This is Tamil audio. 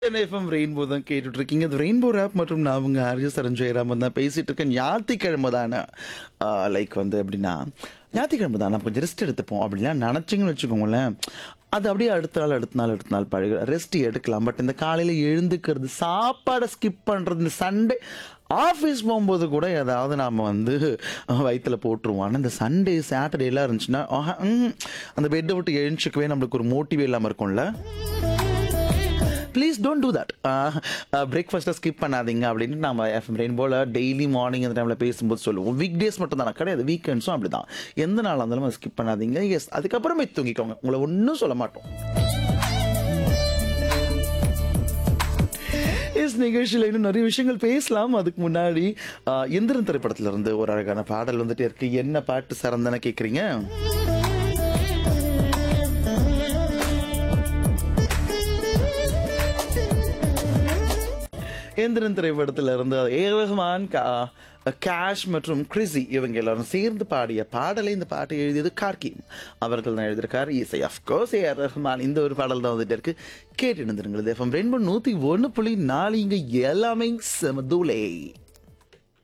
எஃப்எம் ரெயின்போ தான் கேட்டுட்டு இருக்கீங்க இது ரெயின்போ ரேப் மற்றும் நான் உங்க ஆர்ஜி சரண் ஜெயராமன் தான் பேசிட்டு இருக்கேன் ஞாயிற்றுக்கிழமை தானே லைக் வந்து எப்படின்னா ஞாயிற்றுக்கிழமை தான் நம்ம கொஞ்சம் ரெஸ்ட் எடுத்துப்போம் அப்படிலாம் நினச்சிங்கன்னு வச்சுக்கோங்களேன் அது அப்படியே அடுத்த நாள் அடுத்த நாள் அடுத்த நாள் பழக ரெஸ்ட் எடுக்கலாம் பட் இந்த காலையில் எழுந்துக்கிறது சாப்பாடை ஸ்கிப் பண்ணுறது இந்த சண்டே ஆஃபீஸ் போகும்போது கூட ஏதாவது நாம் வந்து வயிற்றுல போட்டுருவோம் ஆனால் இந்த சண்டே சாட்டர்டேலாம் இருந்துச்சுன்னா ஆஹா, ம், அந்த பெட்டை விட்டு எழுந்துக்கவே நம்மளுக்கு ஒரு மோட்டிவே இல்லாமல் இருக்கும்ல ப்ளீஸ் டோன்ட் டூ தட் பிரேக்ஃபாஸ்ட்டை ஸ்கிப் பண்ணாதீங்க அப்படின்னு நம்ம எஃப்எம் ரெயின்போல டெய்லி மார்னிங் அந்த டைமில் பேசும்போது சொல்லுவோம் வீக் டேஸ் மட்டும் தான் கிடையாது வீக்கெண்ட்ஸும் அப்படி தான் எந்த நாளாக இருந்தாலும் அதை ஸ்கிப் பண்ணாதீங்க எஸ் அதுக்கப்புறமே தூங்கிக்கோங்க உங்களை ஒன்றும் சொல்ல மாட்டோம் எஸ் நிகழ்ச்சியில் இன்னும் நிறைய விஷயங்கள் பேசலாம் அதுக்கு முன்னாடி ஆஹ், எந்திரன் திரைப்படத்துல இருந்து ஒரு அழகான பாடல் வந்துட்டே இருக்கு என்ன பாட்டு சரந்தன கேட்குறீங்க எந்திரன் திரைப்படத்துல இருந்து ஏ ரஹ்மான் கா- கேஷ் மற்றும் கிறிசி இவங்க எல்லாரும் சேர்ந்து பாடிய பாடலை இந்த பாட்டை எழுதியது கார்கி அவர்கள் தான் எழுதியிருக்காரு இசை அஃப்கோர்ஸ் ஏ ஆர் ரஹ்மான் இந்த ஒரு பாடல் தான் வந்துட்டு இருக்கு கேட்டு இருந்துருங்கள் எஃப்எம் ரெண்டு நூற்றி ஒன்று புள்ளி நாலு இங்கே எல்லாமே செமதூலே